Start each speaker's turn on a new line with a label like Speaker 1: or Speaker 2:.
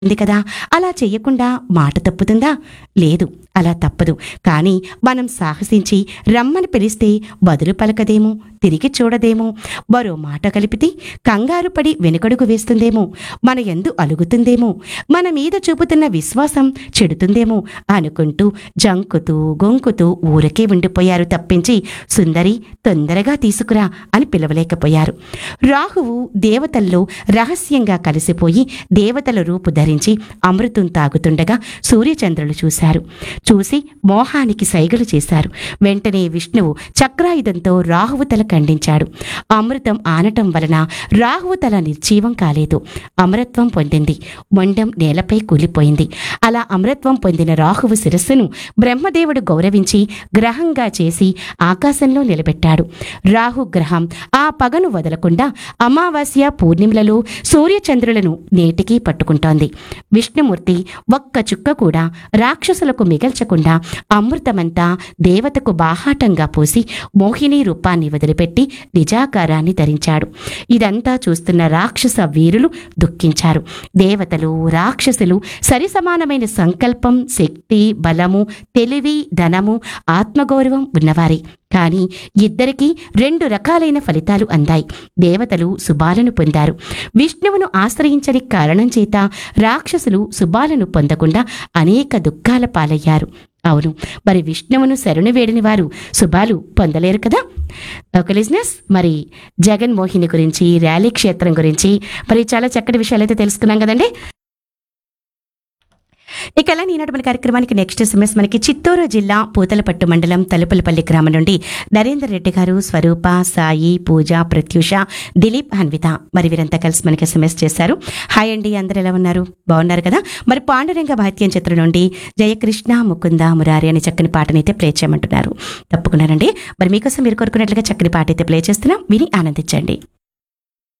Speaker 1: ఉంది కదా అలా చెయ్యకుండా మాట తప్పుతుందా లేదు అలా తప్పదు కానీ మనం సాహసించి రమ్మని పిలిస్తే బదులు పలకదేమో తిరిగి చూడదేమో మరో మాట కలిపితే కంగారు పడి వెనుకడుగు వేస్తుందేమో మన ఎందు అలుగుతుందేమో మన మీద చూపుతున్న విశ్వాసం చెడుతుందేమో అనుకుంటూ జంకుతూ గొంకుతూ ఊరకే ఉండిపోయారు తప్పించి సుందరి తొందరగా తీసుకురా అని పిలవలేకపోయారు రాహువు దేవతల్లో రహస్యంగా కలిసిపోయి దేవతల రూపు ధరించి అమృతం తాగుతుండగా సూర్యచంద్రులు చూశారు చూసి మోహానికి సైగలు చేశారు వెంటనే విష్ణువు చక్రాయుధంతో రాహువు తల ఖండించాడు అమృతం ఆనటం వలన రాహువు తల నిర్జీవం కాలేదు అమరత్వం పొందింది మొండం నేలపై కూలిపోయింది అలా అమరత్వం పొందిన రాహువు శిరస్సును బ్రహ్మదేవుడు గౌరవించి గ్రహంగా చేసి ఆకాశంలో నిలబెట్టాడు రాహు గ్రహం ఆ పగను వదలకుండా అమావాస్య పూర్ణిమలలో సూర్యచంద్రులను నేటికీ పట్టుకుంటోంది విష్ణుమూర్తి ఒక్క చుక్క కూడా రాక్షసులకు మిగల్చకుండా అమృతమంతా దేవతకు బాహాటంగా పోసి మోహిని రూపాన్ని వదిలిపెట్టి నిజాకారాన్ని ధరించాడు ఇదంతా చూస్తున్న రాక్షస వీరులు దుఃఖించారు దేవతలు రాక్షసులు సరి సమానమైన సంకల్పం శక్తి బలము తెలివి ధనము ఆత్మగౌరవం ఉన్నవారే కానీ ఇద్దరికీ రెండు రకాలైన ఫలితాలు అందాయి దేవతలు శుభాలను పొందారు విష్ణువును ఆశ్రయించని కారణం చేత రాక్షసులు శుభాలను పొందకుండా అనేక దుఃఖాల పాలయ్యారు అవును మరి విష్ణువును శరణు వేడిని వారు శుభాలు పొందలేరు కదా ఒక లిజినెస్ మరి జగన్మోహిని గురించి ర్యాలీ క్షేత్రం గురించి మరి చాలా చక్కటి విషయాలు అయితే తెలుసుకున్నాం కదండి ఇక అలా ఈనాటి మన కార్యక్రమానికి నెక్స్ట్ ఎస్ఎంఎస్ మనకి చిత్తూరు జిల్లా పూతలపట్టు మండలం తలుపులపల్లి గ్రామం నుండి నరేందర్ రెడ్డి గారు స్వరూప సాయి పూజ ప్రత్యూష దిలీప్ హన్విత మరి వీరంతా కలిసి మనకి ఎస్ఎంఎస్ చేశారు హాయ్ అండి అందరు ఎలా ఉన్నారు బాగున్నారు కదా మరి పాండురంగ భాత్యం చిత్రం నుండి జయకృష్ణ ముకుంద మురారి అనే చక్కని పాటనైతే ప్లే చేయమంటున్నారు తప్పకుండానండి మరి మీకోసం మీరు కోరుకున్నట్లుగా చక్కని పాట అయితే ప్లే చేస్తున్నాం విని ఆనందించండి